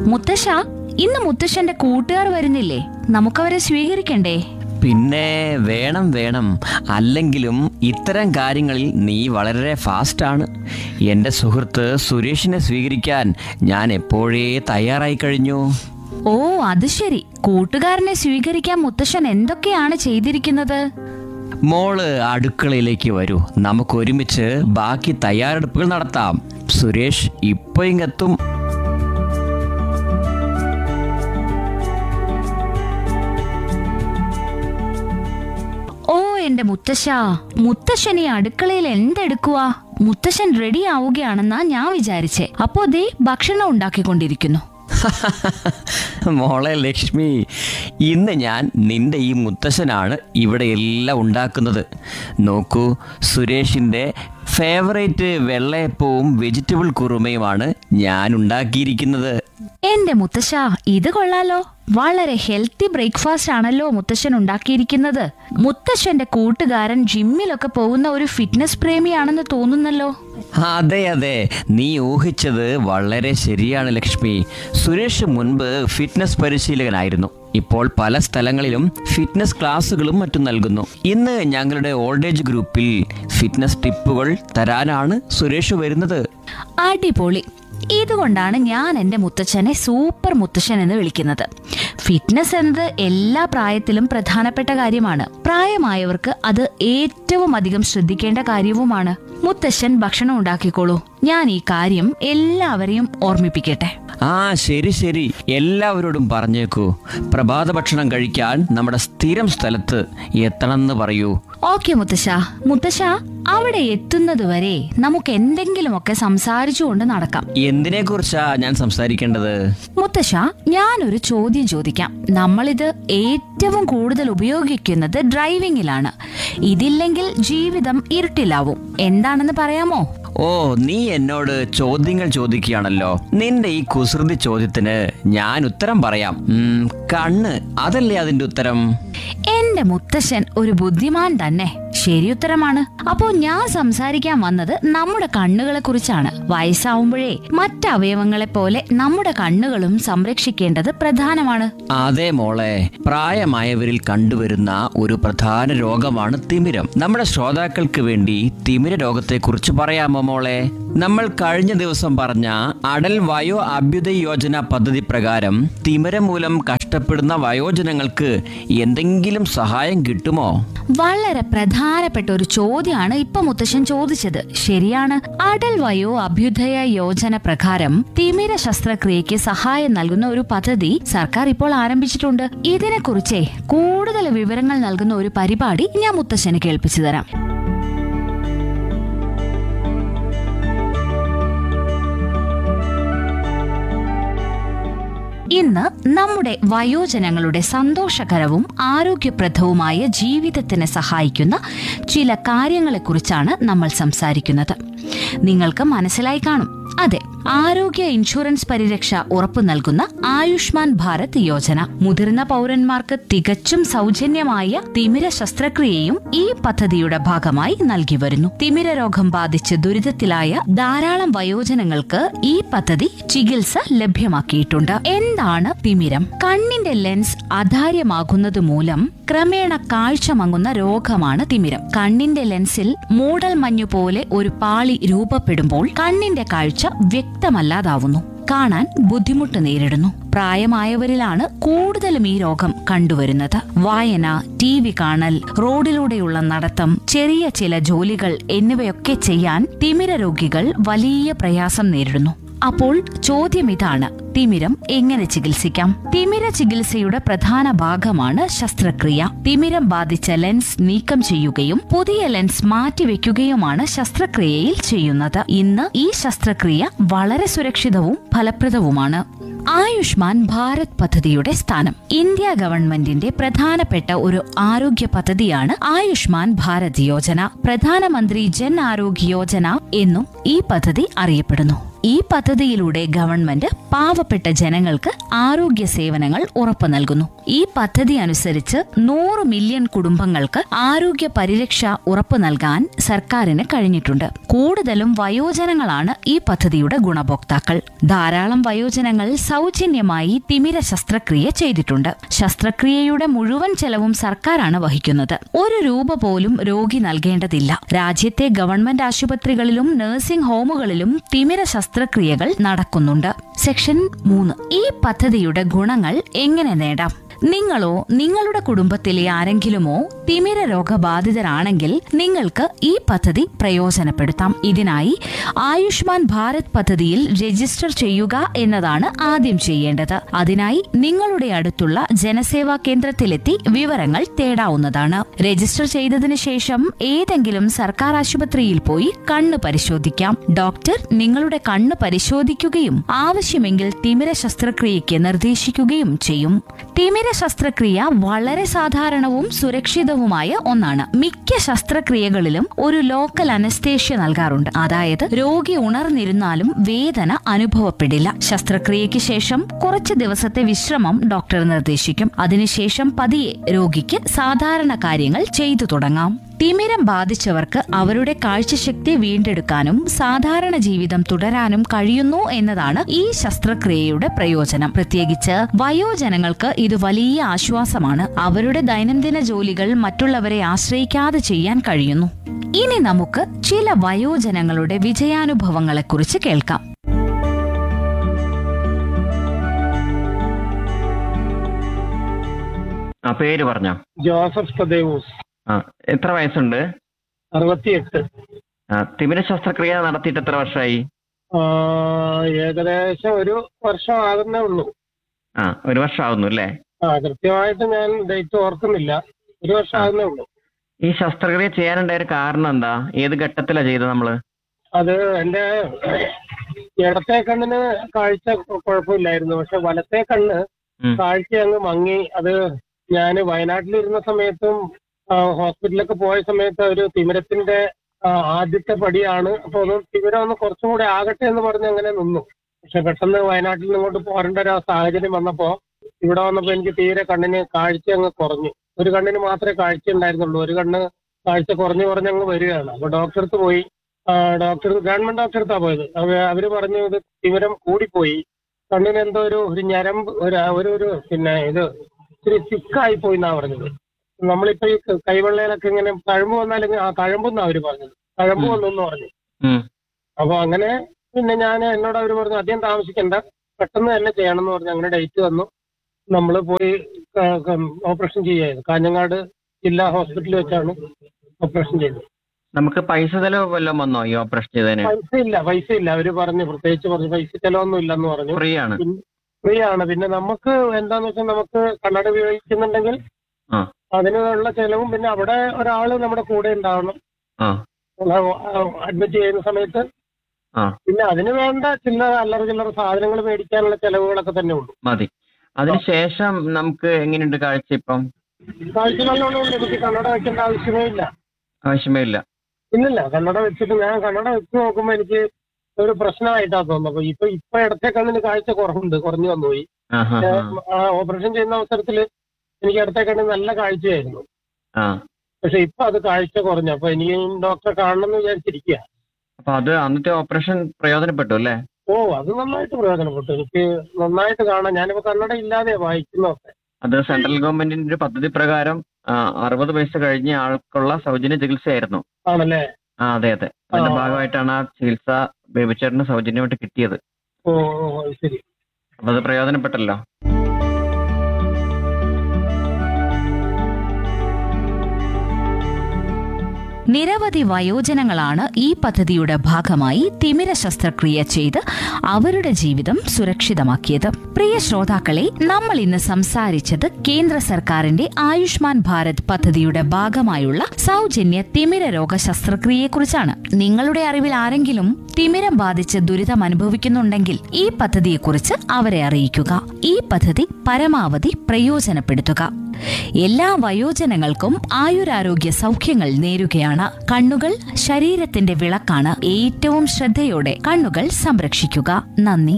മുത്തശ്ശ ഇന്ന് മുത്തശ്ശന്റെ കൂട്ടുകാർ വരുന്നില്ലേ നമുക്കവരെ സ്വീകരിക്കണ്ടേ പിന്നെ വേണം വേണം അല്ലെങ്കിലും ഇത്തരം കാര്യങ്ങളിൽ നീ വളരെ ഫാസ്റ്റാണ് എൻ്റെ സുഹൃത്ത് സുരേഷിനെ സ്വീകരിക്കാൻ ഞാൻ എപ്പോഴേ തയ്യാറായി കഴിഞ്ഞു ഓ അത് ശരി കൂട്ടുകാരനെ സ്വീകരിക്കാൻ മുത്തശ്ശൻ എന്തൊക്കെയാണ് ചെയ്തിരിക്കുന്നത് മോള് അടുക്കളയിലേക്ക് വരൂ നമുക്ക് ഒരുമിച്ച് ബാക്കി തയ്യാറെടുപ്പുകൾ നടത്താം സുരേഷ് ഇപ്പൊ ഇങ്ങെത്തും ഓ എന്റെ മുത്തശ്ശ മുത്തശ്ശൻ ഈ അടുക്കളയിൽ എന്തെടുക്കുവാ മുത്തശ്ശൻ റെഡി ആവുകയാണെന്നാ ഞാൻ വിചാരിച്ചേ അപ്പോ ദേ ഭക്ഷണം ഉണ്ടാക്കിക്കൊണ്ടിരിക്കുന്നു മോളെ ലക്ഷ്മി ഇന്ന് ഞാൻ നിന്റെ ഈ മുത്തശ്ശനാണ് ഇവിടെ എല്ലാം ഉണ്ടാക്കുന്നത് നോക്കൂ സുരേഷിൻ്റെ ഫേവറേറ്റ് വെള്ളയപ്പവും വെജിറ്റബിൾ കുറുമയുമാണ് ഞാൻ ഉണ്ടാക്കിയിരിക്കുന്നത് എന്റെ മുത്തശ്ശ ഇത് കൊള്ളാലോ വളരെ ഹെൽത്തി ബ്രേക്ക്ഫാസ്റ്റ് ആണല്ലോ മുത്തശ്ശൻ ഉണ്ടാക്കിയിരിക്കുന്നത് മുത്തശ്ശന്റെ കൂട്ടുകാരൻ ജിമ്മിലൊക്കെ പോകുന്ന ഒരു ഫിറ്റ്നസ് പ്രേമിയാണെന്ന് തോന്നുന്നല്ലോ അതെ അതെ നീ ഊഹിച്ചത് വളരെ ശരിയാണ് ലക്ഷ്മി സുരേഷ് മുൻപ് ഫിറ്റ്നസ് പരിശീലകനായിരുന്നു ഇപ്പോൾ പല സ്ഥലങ്ങളിലും ഫിറ്റ്നസ് ക്ലാസ്സുകളും മറ്റും നൽകുന്നു ഇന്ന് ഞങ്ങളുടെ ഓൾഡ് ഏജ് ഗ്രൂപ്പിൽ ഫിറ്റ്നസ് ടിപ്പുകൾ തരാനാണ് സുരേഷ് വരുന്നത് അടിപൊളി ഇതുകൊണ്ടാണ് ഞാൻ എൻ്റെ മുത്തച്ഛനെ സൂപ്പർ മുത്തശ്ശൻ എന്ന് വിളിക്കുന്നത് ഫിറ്റ്നസ് എന്നത് എല്ലാ പ്രായത്തിലും പ്രധാനപ്പെട്ട കാര്യമാണ് പ്രായമായവർക്ക് അത് ഏറ്റവും അധികം ശ്രദ്ധിക്കേണ്ട കാര്യവുമാണ് മുത്തശ്ശൻ ഭക്ഷണം ഉണ്ടാക്കിക്കോളൂ ഞാൻ ഈ കാര്യം എല്ലാവരെയും ഓർമ്മിപ്പിക്കട്ടെ ആ ശരി ശരി എല്ലാവരോടും പറഞ്ഞേക്കൂ പ്രഭാത ഭക്ഷണം കഴിക്കാൻ നമ്മുടെ സ്ഥിരം സ്ഥലത്ത് എത്തണമെന്ന് പറയൂ ഓക്കെ മുത്തശ്ശ മുത്തശ്ശ അവിടെ എത്തുന്നതുവരെ നമുക്ക് എന്തെങ്കിലുമൊക്കെ സംസാരിച്ചുകൊണ്ട് നടക്കാം എന്തിനെ കുറിച്ചാ ഞാൻ സംസാരിക്കേണ്ടത് മുത്തശ്ശ ഞാനൊരു ചോദ്യം ചോദിക്കാം നമ്മളിത് ഏറ്റവും കൂടുതൽ ഉപയോഗിക്കുന്നത് ഡ്രൈവിംഗിലാണ് ഇതില്ലെങ്കിൽ ജീവിതം ഇരുട്ടിലാവും എന്താണെന്ന് പറയാമോ ഓ നീ എന്നോട് ചോദ്യങ്ങൾ ചോദിക്കുകയാണല്ലോ നിന്റെ ഈ കുസൃതി ചോദ്യത്തിന് ഞാൻ ഉത്തരം പറയാം ഉം, കണ്ണ് അതല്ലേ അതിന്റെ ഉത്തരം എന്റെ മുത്തശ്ശൻ ഒരു ബുദ്ധിമാൻ തന്നെ ശരി ഉത്തരമാണ് അപ്പോ ഞാൻ സംസാരിക്കാൻ വന്നത് നമ്മുടെ കണ്ണുകളെ കുറിച്ചാണ് വയസ്സാവുമ്പോഴേ മറ്റവയവങ്ങളെ പോലെ നമ്മുടെ കണ്ണുകളും സംരക്ഷിക്കേണ്ടത് പ്രധാനമാണ് അതെ മോളെ പ്രായമായവരിൽ കണ്ടുവരുന്ന ഒരു പ്രധാന രോഗമാണ് തിമിരം നമ്മുടെ ശ്രോതാക്കൾക്ക് വേണ്ടി തിമിര രോഗത്തെക്കുറിച്ച് പറയാമോ മോളെ നമ്മൾ കഴിഞ്ഞ ദിവസം പറഞ്ഞ അടൽ വയോ അഭ്യുദയ യോജന പദ്ധതി പ്രകാരം തിമിരം മൂലം കഷ്ടപ്പെടുന്ന വയോജനങ്ങൾക്ക് എന്തെങ്കിലും സഹായം കിട്ടുമോ വളരെ പ്രധാനപ്പെട്ട ഒരു ചോദ്യമാണ് ഇപ്പൊ മുത്തശ്ശൻ ചോദിച്ചത് ശരിയാണ് അടൽ വയോ അഭ്യുദയ യോജന പ്രകാരം തിമിര ശസ്ത്രക്രിയയ്ക്ക് സഹായം നൽകുന്ന ഒരു പദ്ധതി സർക്കാർ ഇപ്പോൾ ആരംഭിച്ചിട്ടുണ്ട് ഇതിനെക്കുറിച്ചേ കൂടുതൽ വിവരങ്ങൾ നൽകുന്ന ഒരു പരിപാടി ഞാൻ മുത്തശ്ശന് കേൾപ്പിച്ചു തരാം ഇന്ന് നമ്മുടെ വയോജനങ്ങളുടെ സന്തോഷകരവും ആരോഗ്യപ്രദവുമായ ജീവിതത്തിന് സഹായിക്കുന്ന ചില കാര്യങ്ങളെക്കുറിച്ചാണ് നമ്മൾ സംസാരിക്കുന്നത് നിങ്ങൾക്ക് മനസ്സിലായി കാണും അതെ ആരോഗ്യ ഇൻഷുറൻസ് പരിരക്ഷ ഉറപ്പു നൽകുന്ന ആയുഷ്മാൻ ഭാരത് യോജന മുതിർന്ന പൗരന്മാർക്ക് തികച്ചും സൗജന്യമായ തിമിര ശസ്ത്രക്രിയയും ഈ പദ്ധതിയുടെ ഭാഗമായി നൽകി വരുന്നു തിമിര രോഗം ബാധിച്ച് ദുരിതത്തിലായ ധാരാളം വയോജനങ്ങൾക്ക് ഈ പദ്ധതി ചികിത്സ ലഭ്യമാക്കിയിട്ടുണ്ട് എന്താണ് തിമിരം കണ്ണിന്റെ ലെൻസ് അധാര്യമാകുന്നത് മൂലം ക്രമേണ കാഴ്ച മങ്ങുന്ന രോഗമാണ് തിമിരം കണ്ണിന്റെ ലെൻസിൽ മൂടൽ മഞ്ഞു പോലെ ഒരു പാളി രൂപപ്പെടുമ്പോൾ കണ്ണിന്റെ കാഴ്ച വ്യക്തമല്ലാതാവുന്നു കാണാൻ ബുദ്ധിമുട്ട് നേരിടുന്നു പ്രായമായവരിലാണ് കൂടുതലും ഈ രോഗം കണ്ടുവരുന്നത് വായന ടി വി കാണൽ റോഡിലൂടെയുള്ള നടത്തം ചെറിയ ചില ജോലികൾ എന്നിവയൊക്കെ ചെയ്യാൻ തിമിര രോഗികൾ വലിയ പ്രയാസം നേരിടുന്നു അപ്പോൾ ചോദ്യം ഇതാണ് തിമിരം എങ്ങനെ ചികിത്സിക്കാം തിമിര ചികിത്സയുടെ പ്രധാന ഭാഗമാണ് ശസ്ത്രക്രിയ തിമിരം ബാധിച്ച ലെൻസ് നീക്കം ചെയ്യുകയും പുതിയ ലെൻസ് മാറ്റിവെക്കുകയുമാണ് ശസ്ത്രക്രിയയിൽ ചെയ്യുന്നത് ഇന്ന് ഈ ശസ്ത്രക്രിയ വളരെ സുരക്ഷിതവും ഫലപ്രദവുമാണ് ആയുഷ്മാൻ ഭാരത് പദ്ധതിയുടെ സ്ഥാനം ഇന്ത്യ ഗവൺമെന്റിന്റെ പ്രധാനപ്പെട്ട ഒരു ആരോഗ്യ പദ്ധതിയാണ് ആയുഷ്മാൻ ഭാരത് യോജന പ്രധാനമന്ത്രി ജൻ ആരോഗ്യ യോജന എന്നും ഈ പദ്ധതി അറിയപ്പെടുന്നു ഈ പദ്ധതിയിലൂടെ ഗവൺമെന്റ് പാവപ്പെട്ട ജനങ്ങൾക്ക് ആരോഗ്യ സേവനങ്ങൾ ഉറപ്പു നൽകുന്നു ഈ പദ്ധതി അനുസരിച്ച് നൂറ് മില്യൺ കുടുംബങ്ങൾക്ക് ആരോഗ്യ പരിരക്ഷ ഉറപ്പു നൽകാൻ സർക്കാരിന് കഴിഞ്ഞിട്ടുണ്ട് കൂടുതലും വയോജനങ്ങളാണ് ഈ പദ്ധതിയുടെ ഗുണഭോക്താക്കൾ ധാരാളം വയോജനങ്ങൾ സൗജന്യമായി തിമിര ശസ്ത്രക്രിയ ചെയ്തിട്ടുണ്ട് ശസ്ത്രക്രിയയുടെ മുഴുവൻ ചെലവും സർക്കാരാണ് വഹിക്കുന്നത് ഒരു രൂപ പോലും രോഗി നൽകേണ്ടതില്ല രാജ്യത്തെ ഗവൺമെന്റ് ആശുപത്രികളിലും നഴ്സിംഗ് ഹോമുകളിലും തിമിര ശസ്ത്രക്രിയകൾ നടക്കുന്നുണ്ട് സെക്ഷൻ മൂന്ന് ഈ പദ്ധതിയുടെ ഗുണങ്ങൾ എങ്ങനെ നേടാം നിങ്ങളോ നിങ്ങളുടെ കുടുംബത്തിലെ ആരെങ്കിലുമോ തിമിര രോഗബാധിതരാണെങ്കിൽ നിങ്ങൾക്ക് ഈ പദ്ധതി പ്രയോജനപ്പെടുത്താം ഇതിനായി ആയുഷ്മാൻ ഭാരത് പദ്ധതിയിൽ രജിസ്റ്റർ ചെയ്യുക എന്നതാണ് ആദ്യം ചെയ്യേണ്ടത് അതിനായി നിങ്ങളുടെ അടുത്തുള്ള ജനസേവാ കേന്ദ്രത്തിലെത്തി വിവരങ്ങൾ തേടാവുന്നതാണ് രജിസ്റ്റർ ചെയ്തതിനു ശേഷം ഏതെങ്കിലും സർക്കാർ ആശുപത്രിയിൽ പോയി കണ്ണ് പരിശോധിക്കാം ഡോക്ടർ നിങ്ങളുടെ കണ്ണ് പരിശോധിക്കുകയും ആവശ്യമെങ്കിൽ തിമിര ശസ്ത്രക്രിയയ്ക്ക് നിർദ്ദേശിക്കുകയും ചെയ്യും തിമിര ശസ്ത്രക്രിയ വളരെ സാധാരണവും സുരക്ഷിതവുമായ ഒന്നാണ് മിക്ക ശസ്ത്രക്രിയകളിലും ഒരു ലോക്കൽ അനസ്തേഷ്യ നൽകാറുണ്ട് അതായത് രോഗി ഉണർന്നിരുന്നാലും വേദന അനുഭവപ്പെടില്ല ശസ്ത്രക്രിയയ്ക്ക് ശേഷം കുറച്ച് ദിവസത്തെ വിശ്രമം ഡോക്ടർ നിർദ്ദേശിക്കും അതിനുശേഷം പതിയെ രോഗിക്ക് സാധാരണ കാര്യങ്ങൾ ചെയ്തു തുടങ്ങാം തിമിരം ബാധിച്ചവർക്ക് അവരുടെ കാഴ്ചശക്തി വീണ്ടെടുക്കാനും സാധാരണ ജീവിതം തുടരാനും കഴിയുന്നു എന്നതാണ് ഈ ശസ്ത്രക്രിയയുടെ പ്രയോജനം പ്രത്യേകിച്ച് വയോജനങ്ങൾക്ക് ഇത് വലിയ ആശ്വാസമാണ് അവരുടെ ദൈനംദിന ജോലികൾ മറ്റുള്ളവരെ ആശ്രയിക്കാതെ ചെയ്യാൻ കഴിയുന്നു ഇനി നമുക്ക് ചില വയോജനങ്ങളുടെ വിജയാനുഭവങ്ങളെക്കുറിച്ച് കേൾക്കാം ആ പേര് പറഞ്ഞോ ജോസഫ് തദേവൂസ് ആ എത്ര വയസ്സുണ്ട് അറുപത്തിയെട്ട് ആ തിമിര ശസ്ത്രക്രിയ നടത്തിയിട്ട് എത്ര വർഷമായി ആ, ഏകദേശം ഒരു വർഷം ആകുന്നേ ഉള്ളൂ ആ ഒരു വർഷം ആവുന്നു അല്ലേ ആ കൃത്യമായിട്ട് ഞാൻ ഡേറ്റ് ഓർക്കുന്നില്ല ഒരു വർഷം ആകുന്നേ ഉള്ളൂ ഈ ശസ്ത്രക്രിയ ചെയ്യാനുണ്ടായ ഒരു കാരണം എന്താ ഏത് ഘട്ടത്തിലാ ചെയ്തത് നമ്മള് അത് എന്റെ ഇടത്തെ കണ്ണിന് കാഴ്ച കുഴപ്പമില്ലായിരുന്നു പക്ഷെ വലത്തെ കണ്ണ് ഉം. കാഴ്ച അങ്ങ് മങ്ങി അത് ഞാൻ വയനാട്ടിലിരുന്ന സമയത്തും ആ, ഹോസ്പിറ്റലിലൊക്കെ പോയ സമയത്ത് ഒരു തിമിരത്തിന്റെ ആ, ആദ്യത്തെ പടിയാണ് അപ്പൊ ഒന്ന് തിമിരം ഒന്ന് കുറച്ചും കൂടെ ആകട്ടെ എന്ന് പറഞ്ഞ് അങ്ങനെ നിന്നു പക്ഷെ പെട്ടെന്ന് വയനാട്ടിൽ നിന്ന് ഇങ്ങോട്ട് പോരേണ്ട ഒരു സാഹചര്യം വന്നപ്പോ ഇവിടെ വന്നപ്പോ എനിക്ക് തീരെ കണ്ണിന് കാഴ്ച അങ്ങ് കുറഞ്ഞു ഒരു കണ്ണിന് മാത്രമേ കാഴ്ച ഉണ്ടായിരുന്നുള്ളൂ ഒരു കണ്ണ് കാഴ്ച കുറഞ്ഞു കുറഞ്ഞ് അങ്ങ് വരികയാണ് അപ്പൊ ഡോക്ടർക്ക് പോയി ആ, ഡോക്ടർ ഗവൺമെന്റ് ഡോക്ടർ അടുത്താ പോയത് അവ- അവര് പറഞ്ഞു ഇത് തിമിരം കൂടിപ്പോയി കണ്ണിന് എന്തോ ഒരു ഒരു ഞരമ്പ് ഒരു ഒരു ഒരു പിന്നെ ഇത് ഇത്തിരി സിക്കായി പോയി എന്നാ പറഞ്ഞത് നമ്മളിപ്പോ ഈ കൈവെള്ളയിലൊക്കെ ഇങ്ങനെ തഴമ്പ് വന്നാലെങ്കിൽ ആ തഴമ്പെന്നാ അവര് പറഞ്ഞത് തഴമ്പ് വന്നു എന്ന് പറഞ്ഞു ഉം. അപ്പൊ അങ്ങനെ പിന്നെ ഞാൻ എന്നോട് അവര് പറഞ്ഞു അധികം താമസിക്കണ്ട പെട്ടെന്ന് തന്നെ ചെയ്യണം എന്ന് പറഞ്ഞു അങ്ങനെ ഡേറ്റ് വന്നു നമ്മൾ പോയി ഓപ്പറേഷൻ ചെയ്യായിരുന്നു കാഞ്ഞങ്ങാട് ജില്ലാ ഹോസ്പിറ്റലിൽ വെച്ചാണ് ഓപ്പറേഷൻ ചെയ്തത് നമുക്ക് പൈസ ചെലവ് വല്ലതും വന്നോ ഈ ഓപ്പറേഷൻ ചെയ്തതിന് പൈസ ഇല്ല പൈസ ഇല്ല അവര് പറഞ്ഞു പ്രത്യേകിച്ച് പറഞ്ഞു പൈസ ചെലവൊന്നും ഇല്ലെന്ന് പറഞ്ഞു ഫ്രീ ആണ് ഫ്രീ ആണ് പിന്നെ നമുക്ക് എന്താന്ന് വെച്ചാൽ നമുക്ക് കണ്ണട ഉപയോഗിക്കുന്നുണ്ടെങ്കിൽ ആ അതിനുള്ള ചെലവും പിന്നെ അവിടെ ഒരാള് നമ്മുടെ കൂടെ ഉണ്ടാവണം ആ അഡ്മിറ്റ് ചെയ്യുന്ന സമയത്ത് ആ പിന്നെ അതിന് വേണ്ട ചില്ലറ അല്ലറ ചില്ലറ സാധനങ്ങൾ മേടിക്കാനുള്ള ചെലവുകളൊക്കെ തന്നെ ഉള്ളൂ മതി അതിനുശേഷം നമുക്ക് എങ്ങനെയുണ്ട് കാഴ്ച ഇപ്പം കാഴ്ച നല്ലോണം ഉണ്ട് എനിക്ക് കണ്ണട വെക്കേണ്ട ആവശ്യമേ ഇല്ല ആവശ്യമേ ഇല്ല ഇല്ലില്ല കണ്ണട വെച്ചിട്ട് ഞാൻ കണ്ണട വെച്ച് നോക്കുമ്പോൾ എനിക്ക് ഒരു പ്രശ്നമായിട്ടാ തോന്നുന്നത് അപ്പൊ ഇപ്പൊ ഇപ്പൊ ഇടത്തെ കണ്ണിന് കാഴ്ച കുറവുണ്ട് കുറഞ്ഞു വന്നുപോയി ആ ഹാ ആ ഓപ്പറേഷൻ ചെയ്യുന്ന അവസരത്തിൽ എനിക്ക് ഇടത്തെ കണ്ണിന് നല്ല കാഴ്ചയായിരുന്നു ആ പക്ഷെ ഇപ്പൊ അത് കാഴ്ച കുറഞ്ഞു അപ്പൊ എനിക്ക് ഡോക്ടറെ കാണണം എന്ന് വിചാരിച്ചിരിക്കുക അപ്പൊ അത് അന്നത്തെ ഓപ്പറേഷൻ പ്രയോജനപ്പെട്ടു അല്ലേ ഓ അത് നന്നായിട്ട് പ്രയോജനപ്പെട്ടു എനിക്ക് നന്നായിട്ട് കാണാൻ ഞാനിപ്പോ കണ്ണട ഇല്ലാതെ വായിക്കുന്നതൊക്കെ അത് സെൻട്രൽ ഗവൺമെന്റിന്റെ ഒരു പദ്ധതി പ്രകാരം ആ, അറുപത് വയസ്സ് കഴിഞ്ഞ ആൾക്കുള്ള സൗജന്യ ചികിത്സയായിരുന്നു ആണല്ലേ ആ അതെ അതെ അതിന്റെ ആ. ഭാഗമായിട്ടാണ് ആ ചികിത്സ ബേബിച്ചേട്ടന് സൗജന്യമായിട്ട് കിട്ടിയത് ഓ ഓ ഓ, ശരി അപ്പൊ അത് പ്രയോജനപ്പെട്ടല്ലോ നിരവധി വയോജനങ്ങളാണ് ഈ പദ്ധതിയുടെ ഭാഗമായി തിമിര ശസ്ത്രക്രിയ ചെയ്ത് അവരുടെ ജീവിതം സുരക്ഷിതമാക്കിയത് പ്രിയ ശ്രോതാക്കളെ നമ്മൾ ഇന്ന് സംസാരിച്ചത് കേന്ദ്ര സർക്കാരിന്റെ ആയുഷ്മാൻ ഭാരത് പദ്ധതിയുടെ ഭാഗമായുള്ള സൗജന്യ തിമിര രോഗ ശസ്ത്രക്രിയയെക്കുറിച്ചാണ് നിങ്ങളുടെ അറിവിൽ ആരെങ്കിലും തിമിരം ബാധിച്ച് ദുരിതം അനുഭവിക്കുന്നുണ്ടെങ്കിൽ ഈ പദ്ധതിയെക്കുറിച്ച് അവരെ അറിയിക്കുക ഈ പദ്ധതി പരമാവധി പ്രയോജനപ്പെടുത്തുക എല്ലാ വയോജനങ്ങൾക്കും ആയുരാരോഗ്യ സൗഖ്യങ്ങൾ നേരുകയാണ് കണ്ണുകൾ ശരീരത്തിന്റെ വിളക്കാണ് ഏറ്റവും ശ്രദ്ധയോടെ കണ്ണുകൾ സംരക്ഷിക്കുക നന്ദി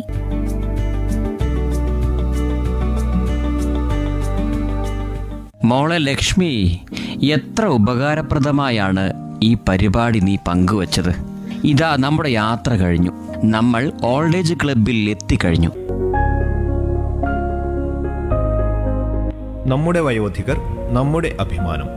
മോളെ ലക്ഷ്മി എത്ര ഉപകാരപ്രദമായാണ് ഈ പരിപാടി നീ പങ്കുവച്ചത് ഇതാ നമ്മുടെ യാത്ര കഴിഞ്ഞു നമ്മൾ ഓൾഡ് ഏജ് ക്ലബിൽ എത്തിക്കഴിഞ്ഞു നമ്മുടെ വയോധികർ നമ്മുടെ അഭിമാനം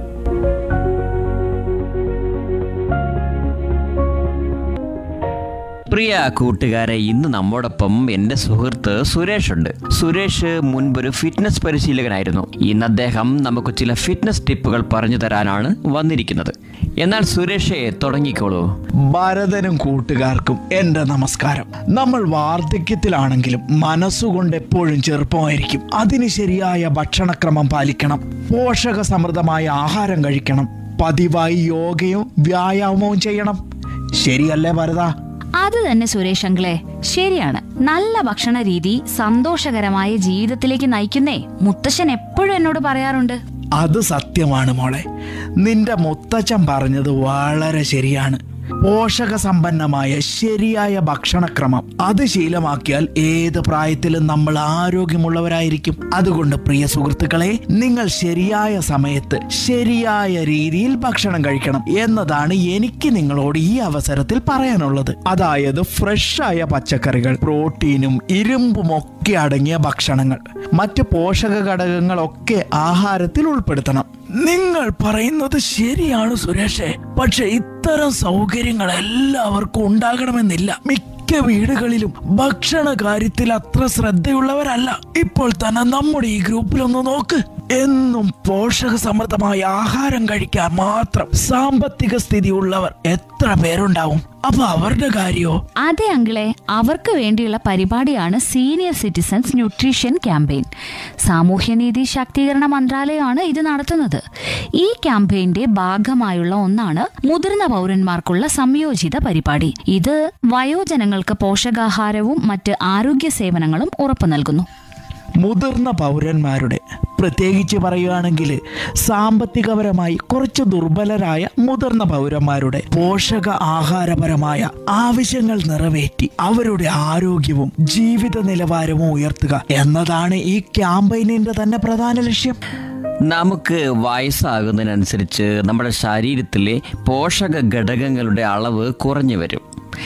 പ്രിയ കൂട്ടുകാരെ ഇന്ന് നമ്മോടൊപ്പം എൻ്റെ സുഹൃത്ത് സുരേഷ് ഉണ്ട് സുരേഷ് മുൻപൊരു ഫിറ്റ്നസ് പരിശീലകനായിരുന്നു ഇന്ന് അദ്ദേഹം നമുക്ക് ചില ഫിറ്റ്നസ് ടിപ്പുകൾ പറഞ്ഞു തരാനാണ് വന്നിരിക്കുന്നത് എന്നാൽ സുരേഷെ തുടങ്ങിക്കോളൂ ഭരതനും കൂട്ടുകാർക്കും എൻ്റെ നമസ്കാരം നമ്മൾ വാർദ്ധക്യത്തിലാണെങ്കിലും മനസ്സുകൊണ്ട് എപ്പോഴും ചെറുപ്പമായിരിക്കും അതിന് ശരിയായ ഭക്ഷണക്രമം പാലിക്കണം പോഷക സമൃദ്ധമായ ആഹാരം കഴിക്കണം പതിവായി യോഗയും വ്യായാമവും ചെയ്യണം ശരിയല്ലേ ഭരത അത് തന്നെ സുരേഷ് അങ്കിളെ ശരിയാണ് നല്ല ഭക്ഷണ രീതി സന്തോഷകരമായ ജീവിതത്തിലേക്ക് നയിക്കുന്നേ മുത്തശ്ശൻ എപ്പോഴും എന്നോട് പറയാറുണ്ട് അത് സത്യമാണ് മോളെ നിന്റെ മുത്തച്ഛൻ പറഞ്ഞത് വളരെ ശരിയാണ് പോഷക സമ്പന്നമായ ശരിയായ ഭക്ഷണക്രമം അത് ശീലമാക്കിയാൽ ഏത് പ്രായത്തിലും നമ്മൾ ആരോഗ്യമുള്ളവരായിരിക്കും അതുകൊണ്ട് പ്രിയ സുഹൃത്തുക്കളെ നിങ്ങൾ ശരിയായ സമയത്ത് ശരിയായ രീതിയിൽ ഭക്ഷണം കഴിക്കണം എന്നതാണ് എനിക്ക് നിങ്ങളോട് ഈ അവസരത്തിൽ പറയാനുള്ളത് അതായത് ഫ്രഷായ പച്ചക്കറികൾ പ്രോട്ടീനും ഇരുമ്പും ഒക്കെ അടങ്ങിയ ഭക്ഷണങ്ങൾ മറ്റ് പോഷക ഘടകങ്ങളൊക്കെ ആഹാരത്തിൽ ഉൾപ്പെടുത്തണം നിങ്ങൾ പറയുന്നത് ശരിയാണ് സുരേഷേ പക്ഷെ ഇത്തരം സൗകര്യങ്ങൾ എല്ലാവർക്കും ഉണ്ടാകണമെന്നില്ല മിക്ക വീടുകളിലും ഭക്ഷണ കാര്യത്തിൽ അത്ര ശ്രദ്ധയുള്ളവരല്ല ഇപ്പോൾ തന്നെ നമ്മുടെ ഈ ഗ്രൂപ്പിലൊന്ന് നോക്ക് എന്നും പോഷക സമൃദ്ധമായ ആഹാരം കഴിക്കാൻ മാത്രം സാമ്പത്തിക സ്ഥിതി ഉള്ളവർ എത്ര പേരുണ്ടാവും അപ്പൊ അവരുടെ കാര്യോ അതെ അങ്കിളെ അവർക്ക് വേണ്ടിയുള്ള പരിപാടിയാണ് സീനിയർ സിറ്റിസൺസ് ന്യൂട്രീഷൻ ക്യാമ്പയിൻ സാമൂഹ്യനീതി ശാക്തീകരണ മന്ത്രാലയമാണ് ഇത് നടത്തുന്നത് ഈ ക്യാമ്പയിന്റെ ഭാഗമായുള്ള ഒന്നാണ് മുതിർന്ന പൗരന്മാർക്കുള്ള സംയോജിത പരിപാടി ഇത് വയോജനങ്ങൾക്ക് പോഷകാഹാരവും മറ്റ് ആരോഗ്യ സേവനങ്ങളും ഉറപ്പു നൽകുന്നു മുതിർന്ന പൗരന്മാരുടെ പ്രത്യേകിച്ച് പറയുകയാണെങ്കിൽ സാമ്പത്തികപരമായി കുറച്ച് ദുർബലരായ മുതിർന്ന പൗരന്മാരുടെ പോഷക ആഹാരപരമായ ആവശ്യങ്ങൾ നിറവേറ്റി അവരുടെ ആരോഗ്യവും ജീവിത നിലവാരവും ഉയർത്തുക എന്നതാണ് ഈ ക്യാമ്പയിനിന്റെ തന്നെ പ്രധാന ലക്ഷ്യം നമുക്ക് വയസ്സാകുന്നതിനനുസരിച്ച് നമ്മുടെ ശരീരത്തിലെ പോഷക ഘടകങ്ങളുടെ അളവ് കുറഞ്ഞു വരും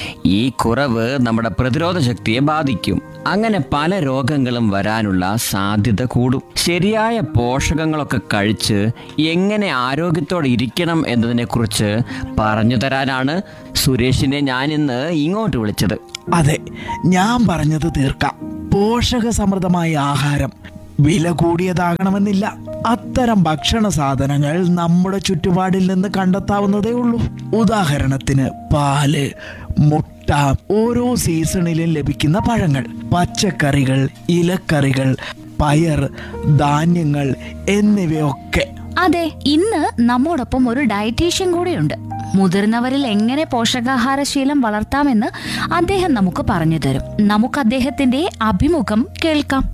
ഈ കുറവ് നമ്മുടെ പ്രതിരോധ ശക്തിയെ ബാധിക്കും അങ്ങനെ പല രോഗങ്ങളും വരാനുള്ള സാധ്യത കൂടും ശരിയായ പോഷകങ്ങളൊക്കെ കഴിച്ച് എങ്ങനെ ആരോഗ്യത്തോടെ ഇരിക്കണം എന്നതിനെക്കുറിച്ച് പറഞ്ഞു തരാനാണ് സുരേഷിനെ ഞാനിന്ന് ഇങ്ങോട്ട് വിളിച്ചത് അതെ ഞാൻ പറഞ്ഞത് തീർക്കാം പോഷക സമൃദ്ധമായ ആഹാരം വില കൂടിയതാകണമെന്നില്ല അത്തരം ഭക്ഷണ സാധനങ്ങൾ നമ്മുടെ ചുറ്റുപാടിൽ നിന്ന് കണ്ടെത്താവുന്നതേ ഉള്ളൂ ഉദാഹരണത്തിന് പാല് മുട്ട ഓരോ സീസണിലും ലഭിക്കുന്ന പഴങ്ങൾ പച്ചക്കറികൾ ഇലക്കറികൾ പയർ ധാന്യങ്ങൾ എന്നിവയൊക്കെ അതെ ഇന്ന് നമ്മോടൊപ്പം ഒരു ഡയറ്റീഷ്യൻ കൂടെയുണ്ട് മുതിർന്നവരിൽ എങ്ങനെ പോഷകാഹാരശീലം വളർത്താമെന്ന് അദ്ദേഹം നമുക്ക് പറഞ്ഞു തരും നമുക്ക് അദ്ദേഹത്തിന്റെ അഭിമുഖം കേൾക്കാം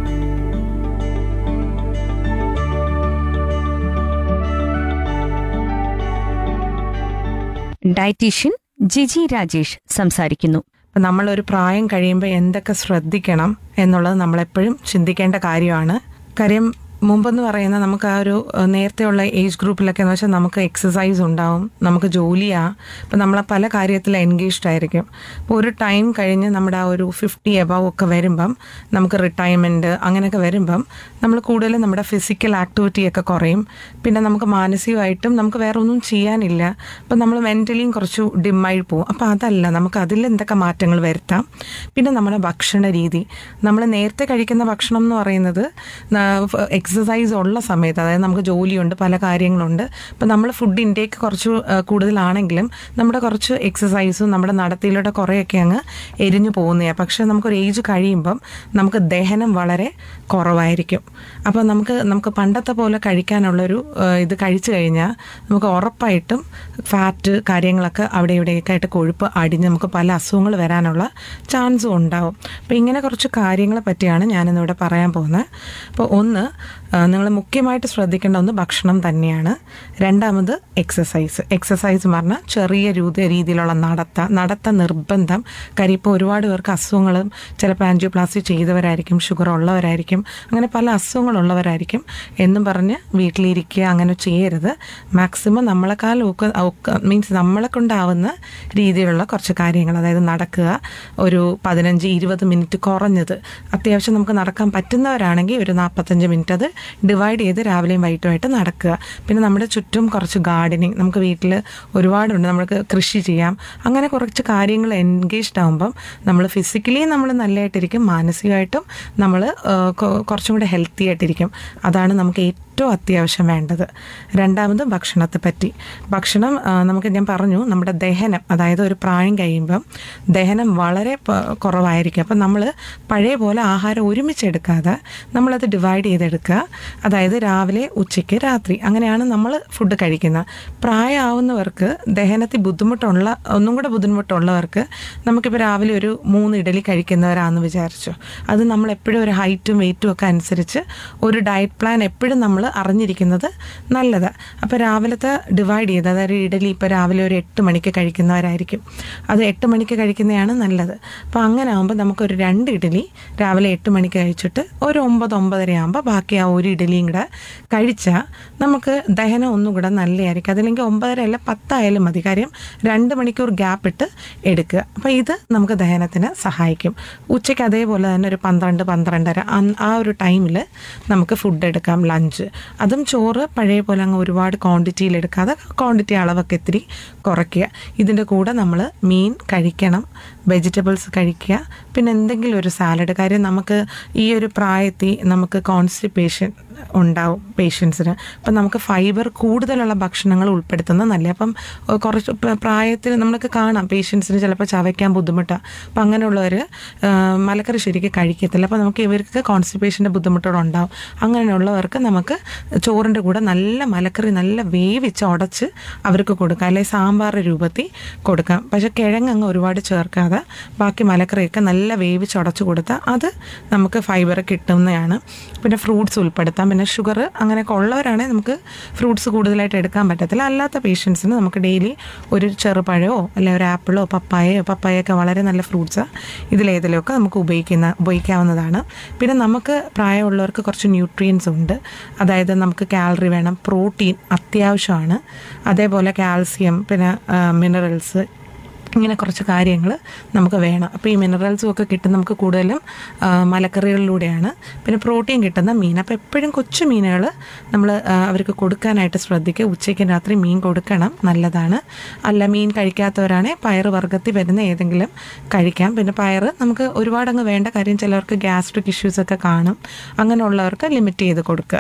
ഡയറ്റീഷ്യൻ ജിജി രാജേഷ് സംസാരിക്കുന്നു അപ്പം നമ്മളൊരു പ്രായം കഴിയുമ്പോൾ എന്തൊക്കെ ശ്രദ്ധിക്കണം എന്നുള്ളത് നമ്മളെപ്പോഴും ചിന്തിക്കേണ്ട കാര്യമാണ് കാര്യം മുമ്പെന്ന് പറയുന്ന നമുക്ക് ആ ഒരു ഏഹ്, നേരത്തെയുള്ള ഏജ് ഗ്രൂപ്പിലൊക്കെ എന്ന് വെച്ചാൽ നമുക്ക് എക്സസൈസ് ഉണ്ടാവും നമുക്ക് ജോലിയാ അപ്പം നമ്മൾ പല കാര്യത്തിൽ എൻഗേജ്ഡ് ആയിരിക്കും അപ്പോൾ ഒരു ടൈം കഴിഞ്ഞ് നമ്മുടെ ആ ഒരു ഫിഫ്റ്റി എബവ് ഒക്കെ വരുമ്പം നമുക്ക് റിട്ടയർമെൻറ്റ് അങ്ങനെയൊക്കെ വരുമ്പം നമ്മൾ കൂടുതലും നമ്മുടെ ഫിസിക്കൽ ആക്ടിവിറ്റി ഒക്കെ കുറയും പിന്നെ നമുക്ക് മാനസികമായിട്ടും നമുക്ക് വേറെ ഒന്നും ചെയ്യാനില്ല അപ്പം നമ്മൾ മെൻ്റലിയും കുറച്ച് ഡിമ്മായി പോകും അപ്പോൾ അതല്ല നമുക്ക് അതിൽ എന്തൊക്കെ മാറ്റങ്ങൾ വരുത്താം പിന്നെ നമ്മുടെ ഭക്ഷണ രീതി നമ്മൾ നേരത്തെ കഴിക്കുന്ന ഭക്ഷണം എന്ന് പറയുന്നത് എക്സസൈസ് ഉള്ള സമയത്ത് അതായത് നമുക്ക് ജോലിയുണ്ട് പല കാര്യങ്ങളുണ്ട് അപ്പം നമ്മൾ ഫുഡ് ഇൻടേക്ക് കുറച്ച് ആ, കൂടുതലാണെങ്കിലും നമ്മുടെ കുറച്ച് എക്സസൈസും നമ്മുടെ നടത്തിയിലൂടെ കുറേയൊക്കെ അങ്ങ് എരിഞ്ഞു പോകുന്നതാണ് പക്ഷേ നമുക്കൊരു ഏജ് കഴിയുമ്പം നമുക്ക് ദഹനം വളരെ കുറവായിരിക്കും അപ്പോൾ നമുക്ക് നമുക്ക് പണ്ടത്തെ പോലെ കഴിക്കാനുള്ളൊരു ആ, ഇത് കഴിച്ചു കഴിഞ്ഞാൽ നമുക്ക് ഉറപ്പായിട്ടും ഫാറ്റ് കാര്യങ്ങളൊക്കെ അവിടെ ഇവിടെയൊക്കെ ആയിട്ട് കൊഴുപ്പ് അടിഞ്ഞ് നമുക്ക് പല അസുഖങ്ങൾ വരാനുള്ള ചാൻസും ഉണ്ടാവും അപ്പോൾ ഇങ്ങനെ കുറച്ച് കാര്യങ്ങളെ പറ്റിയാണ് ഞാനിന്നിവിടെ പറയാൻ പോകുന്നത് അപ്പോൾ ഒന്ന് നിങ്ങൾ മുഖ്യമായിട്ട് ശ്രദ്ധിക്കേണ്ട ഒന്ന് ഭക്ഷണം തന്നെയാണ് രണ്ടാമത് എക്സസൈസ് എക്സസൈസ് എന്ന് പറഞ്ഞാൽ ചെറിയ രൂപ രീതിയിലുള്ള നടത്ത നടത്ത നിർബന്ധം കാര്യം ഇപ്പോൾ ഒരുപാട് പേർക്ക് അസുഖങ്ങളും ചിലപ്പോൾ ആൻജിയോപ്ലാസ്റ്റി ചെയ്തവരായിരിക്കും ഷുഗർ ഉള്ളവരായിരിക്കും അങ്ങനെ പല അസുഖങ്ങളുള്ളവരായിരിക്കും എന്നും പറഞ്ഞ് വീട്ടിലിരിക്കുക അങ്ങനെ ചെയ്യരുത് മാക്സിമം നമ്മളെക്കാൾ ഒക്കെ മീൻസ് നമ്മളെ കൊണ്ടാവുന്ന രീതിയിലുള്ള കുറച്ച് കാര്യങ്ങൾ അതായത് നടക്കുക ഒരു പതിനഞ്ച് ഇരുപത് മിനിറ്റ് കുറഞ്ഞത് അത്യാവശ്യം നമുക്ക് നടക്കാൻ പറ്റുന്നവരാണെങ്കിൽ ഒരു നാൽപ്പത്തഞ്ച് മിനിറ്റ് അത് ഡിവൈഡ് ചെയ്ത് രാവിലെയും വൈകിട്ടുമായിട്ട് നടക്കുക പിന്നെ നമ്മുടെ ചുറ്റും കുറച്ച് ഗാർഡനിങ് നമുക്ക് വീട്ടിൽ ഒരുപാടുണ്ട് നമുക്ക് കൃഷി ചെയ്യാം അങ്ങനെ കുറച്ച് കാര്യങ്ങൾ എൻഗേജ്ഡ് ആകുമ്പം നമ്മൾ ഫിസിക്കലി നമ്മൾ നല്ലതായിട്ടിരിക്കും മാനസികമായിട്ടും നമ്മൾ കുറച്ചും കൂടെ ഹെൽത്തി ആയിട്ടിരിക്കും അതാണ് നമുക്ക് ഏറ്റവും അത്യാവശ്യം വേണ്ടത് രണ്ടാമത് ഭക്ഷണത്തെ പറ്റി ഭക്ഷണം ആ, നമുക്ക് ഞാൻ പറഞ്ഞു നമ്മുടെ ദഹനം അതായത് ഒരു പ്രായം കഴിയുമ്പം ദഹനം വളരെ പ- കുറവായിരിക്കും അപ്പം നമ്മൾ പഴയ പോലെ ആഹാരം ഒരുമിച്ചെടുക്കാതെ നമ്മളത് ഡിവൈഡ് ചെയ്തെടുക്കുക അതായത് രാവിലെ ഉച്ചയ്ക്ക് രാത്രി അങ്ങനെയാണ് നമ്മൾ ഫുഡ് കഴിക്കുന്നത് പ്രായമാവുന്നവർക്ക് ദഹനത്തിൽ ബുദ്ധിമുട്ടുള്ള ഒന്നും കൂടെ ബുദ്ധിമുട്ടുള്ളവർക്ക് നമുക്കിപ്പോൾ രാവിലെ ഒരു മൂന്ന് ഇഡലി കഴിക്കുന്നവരാണെന്ന് വിചാരിച്ചു അത് നമ്മൾ എപ്പോഴും ഒരു ഹൈറ്റും വെയിറ്റും ഒക്കെ അനുസരിച്ച് ഒരു ഡയറ്റ് പ്ലാൻ എപ്പോഴും നമ്മൾ അറിഞ്ഞിരിക്കുന്നത് നല്ലതാണ് അപ്പോൾ രാവിലത്തെ ഡിവൈഡ് ചെയ്ത് അതായത് ഇഡലി ഇപ്പോൾ രാവിലെ ഒരു എട്ട് മണിക്ക് കഴിക്കുന്നവരായിരിക്കും അത് എട്ട് മണിക്ക് കഴിക്കുന്നതാണ് നല്ലത് അപ്പോൾ അങ്ങനെ ആകുമ്പോൾ നമുക്കൊരു രണ്ട് ഇഡലി രാവിലെ എട്ട് മണിക്ക് കഴിച്ചിട്ട് ഒരു ഒമ്പത് ഒമ്പതര ആകുമ്പോൾ ബാക്കി ആ ഒരു ഇഡലിയും കൂടെ കഴിച്ചാൽ നമുക്ക് ദഹനം ഒന്നും കൂടെ നല്ലതായിരിക്കും അതില്ലെങ്കിൽ ഒമ്പതര അല്ല പത്തായാലും മതി കാര്യം രണ്ട് മണിക്കൂർ ഗ്യാപ്പ് ഇട്ട് എടുക്കുക അപ്പോൾ ഇത് നമുക്ക് ദഹനത്തിന് സഹായിക്കും ഉച്ചയ്ക്ക് അതേപോലെ തന്നെ ഒരു പന്ത്രണ്ട് പന്ത്രണ്ടര അന്ന് ആ ഒരു ടൈമിൽ നമുക്ക് ഫുഡ് എടുക്കാം ലഞ്ച് അതും ചോറ് പഴയ പോലെ അങ്ങ് ഒരുപാട് ക്വാണ്ടിറ്റിയിൽ എടുക്കാതെ ക്വാണ്ടിറ്റി അളവൊക്കെ ഇത്തിരി കുറയ്ക്കുക ഇതിൻ്റെ കൂടെ നമ്മൾ മീൻ കഴിക്കണം വെജിറ്റബിൾസ് കഴിക്കുക പിന്നെ എന്തെങ്കിലും ഒരു സാലഡ് കാര്യം നമുക്ക് ഈ ഒരു പ്രായത്തിൽ നമുക്ക് കോൺസ്റ്റിപ്പേഷൻ ഉണ്ടാവും പേഷ്യൻസിന് അപ്പം നമുക്ക് ഫൈബർ കൂടുതലുള്ള ഭക്ഷണങ്ങൾ ഉൾപ്പെടുത്തുന്നത് നല്ല അപ്പം ഏഹ്, കുറച്ച് പ്ര- പ്രായത്തിൽ നമുക്ക് കാണാം പേഷ്യൻസിന് ചിലപ്പോൾ ചവയ്ക്കാൻ ബുദ്ധിമുട്ടാണ് അപ്പം അങ്ങനെയുള്ളവർ മലക്കറി ശരിക്കും കഴിക്കത്തില്ല അപ്പോൾ നമുക്ക് ഇവർക്ക് കോൺസ്റ്റിപ്പേഷൻ്റെ ബുദ്ധിമുട്ടുകളുണ്ടാവും അങ്ങനെയുള്ളവർക്ക് നമുക്ക് ചോറിൻ്റെ കൂടെ നല്ല മലക്കറി നല്ല വേവിച്ച് ഉടച്ച് അവർക്ക് കൊടുക്കാം അല്ലെങ്കിൽ സാമ്പാർ രൂപത്തിൽ കൊടുക്കാം പക്ഷേ കിഴങ്ങ് അങ്ങ് ഒരുപാട് ചേർക്കാതെ ബാക്കി മലക്കറിയൊക്കെ നല്ല വേവിച്ച് ഉടച്ച് കൊടുത്താൽ അത് നമുക്ക് ഫൈബർ കിട്ടുന്നതാണ് പിന്നെ ഫ്രൂട്ട്സ് ഉൾപ്പെടുത്താം പിന്നെ ഷുഗർ അങ്ങനെയൊക്കെ ഉള്ളവരാണെങ്കിൽ നമുക്ക് ഫ്രൂട്ട്സ് കൂടുതലായിട്ട് എടുക്കാൻ പറ്റത്തില്ല അല്ലാത്ത പേഷ്യൻസിന് നമുക്ക് ഡെയിലി ഒരു ചെറുപഴമോ അല്ലെങ്കിൽ ഒരു ആപ്പിളോ പപ്പായയോ പപ്പായൊക്കെ വളരെ നല്ല ഫ്രൂട്ട്സാണ് ഇതിലേതിലൊക്കെ നമുക്ക് ഉപയോഗിക്കുന്ന ഉപയോഗിക്കാവുന്നതാണ് പിന്നെ നമുക്ക് പ്രായമുള്ളവർക്ക് കുറച്ച് ന്യൂട്രിയൻസ് ഉണ്ട് അതായത് നമുക്ക് കാലറി വേണം പ്രോട്ടീൻ അത്യാവശ്യമാണ് അതേപോലെ കാൽസ്യം പിന്നെ മിനറൽസ് ഇങ്ങനെ കുറച്ച് കാര്യങ്ങൾ നമുക്ക് വേണം അപ്പോൾ ഈ മിനറൽസും ഒക്കെ കിട്ടുന്ന നമുക്ക് കൂടുതലും ആ, മലക്കറികളിലൂടെയാണ് പിന്നെ പ്രോട്ടീൻ കിട്ടുന്ന മീൻ അപ്പോൾ എപ്പോഴും കൊച്ചു മീനുകൾ നമ്മൾ ആ, അവർക്ക് കൊടുക്കാനായിട്ട് ശ്രദ്ധിക്കുക ഉച്ചയ്ക്ക് രാത്രി മീൻ കൊടുക്കണം നല്ലതാണ് അല്ല മീൻ കഴിക്കാത്തവരാണെങ്കിൽ പയറ് വർഗ്ഗത്തിൽ വരുന്ന ഏതെങ്കിലും കഴിക്കാം പിന്നെ പയറ് നമുക്ക് ഒരുപാട് അങ്ങ് വേണ്ട കാര്യം ചിലവർക്ക് ഗ്യാസ്ട്രിക് ഇഷ്യൂസ് ഒക്കെ കാണും അങ്ങനെയുള്ളവർക്ക് ലിമിറ്റ് ചെയ്ത് കൊടുക്കുക